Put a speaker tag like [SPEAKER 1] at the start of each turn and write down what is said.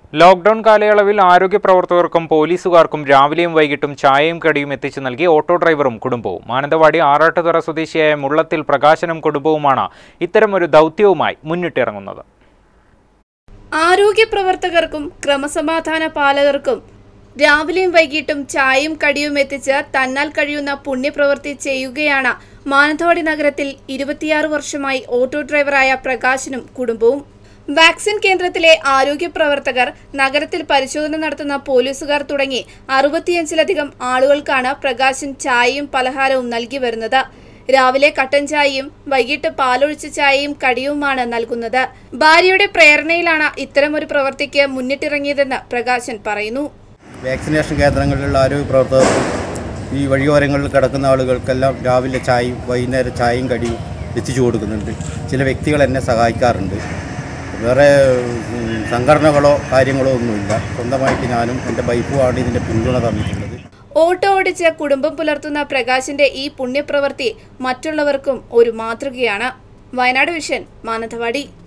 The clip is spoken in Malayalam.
[SPEAKER 1] ലോക്ഡൌൺ കാലയളവിൽ ആരോഗ്യ പ്രവർത്തകർക്കും പോലീസുകാർക്കും രാവിലെയും വൈകിട്ടും ചായയും കടിയും എത്തിച്ചു നൽകി ഓട്ടോ ഡ്രൈവറും കുടുംബവും മാനന്തവാടി ആറാട്ടുതറ സ്വദേശിയായ മുള്ളത്തിൽ പ്രകാശനും കുടുംബവുമാണ് ഇത്തരമൊരു ദൗത്യവുമായി മുന്നിട്ടിറങ്ങുന്നത്
[SPEAKER 2] ആരോഗ്യ പ്രവർത്തകർക്കും ക്രമസമാധാന പാലകർക്കും രാവിലെയും വൈകിട്ടും ചായയും കടിയും എത്തിച്ച് തന്നാൽ കഴിയുന്ന പുണ്യപ്രവൃത്തി ചെയ്യുകയാണ് മാനന്തവാടി നഗരത്തിൽ ഇരുപത്തിയാറ് വർഷമായി ഓട്ടോ ഡ്രൈവറായ പ്രകാശനും കുടുംബവും വാക്സിൻ കേന്ദ്രത്തിലെ ആരോഗ്യ പ്രവർത്തകർ നഗരത്തിൽ പരിശോധന നടത്തുന്ന പോലീസുകാർ തുടങ്ങി അറുപത്തിയഞ്ചിലധികം ആളുകൾക്കാണ് പ്രകാശൻ ചായയും പലഹാരവും നൽകി വരുന്നത് രാവിലെ കട്ടൻ ചായയും വൈകിട്ട് പാലൊഴിച്ച ചായയും കടിയുമാണ് നൽകുന്നത് ഭാര്യയുടെ പ്രേരണയിലാണ് ഇത്തരമൊരു പ്രവൃത്തിക്ക് മുന്നിട്ടിറങ്ങിയതെന്ന് പ്രകാശൻ പറയുന്നു
[SPEAKER 3] വാക്സിനേഷൻ കേന്ദ്രങ്ങളിലുള്ള ആരോഗ്യ പ്രവർത്തകർക്കും ഈ വഴിയോരങ്ങളിൽ കിടക്കുന്ന ആളുകൾക്കെല്ലാം രാവിലെ ചായയും വൈകുന്നേരം ചായയും കടിയും എത്തിച്ചു കൊടുക്കുന്നുണ്ട് ചില വ്യക്തികൾ എന്നെ സഹായിക്കാറുണ്ട് വേറെ ഉം, സംഘടനകളോ കാര്യങ്ങളോ ഒന്നുമില്ല സ്വന്തമായിട്ട് ഞാനും എൻ്റെ വൈഫുമാണ് ഇതിൻ്റെ പിന്തുണ തന്നിട്ടുള്ളത്
[SPEAKER 2] ഓട്ടോ ഓടിച്ച് കുടുംബം പുലർത്തുന്ന പ്രകാശിന്റെ ഈ പുണ്യപ്രവൃത്തി മറ്റുള്ളവർക്കും ഒരു മാതൃകയാണ് വയനാട് വിഷൻ മാനന്തവാടി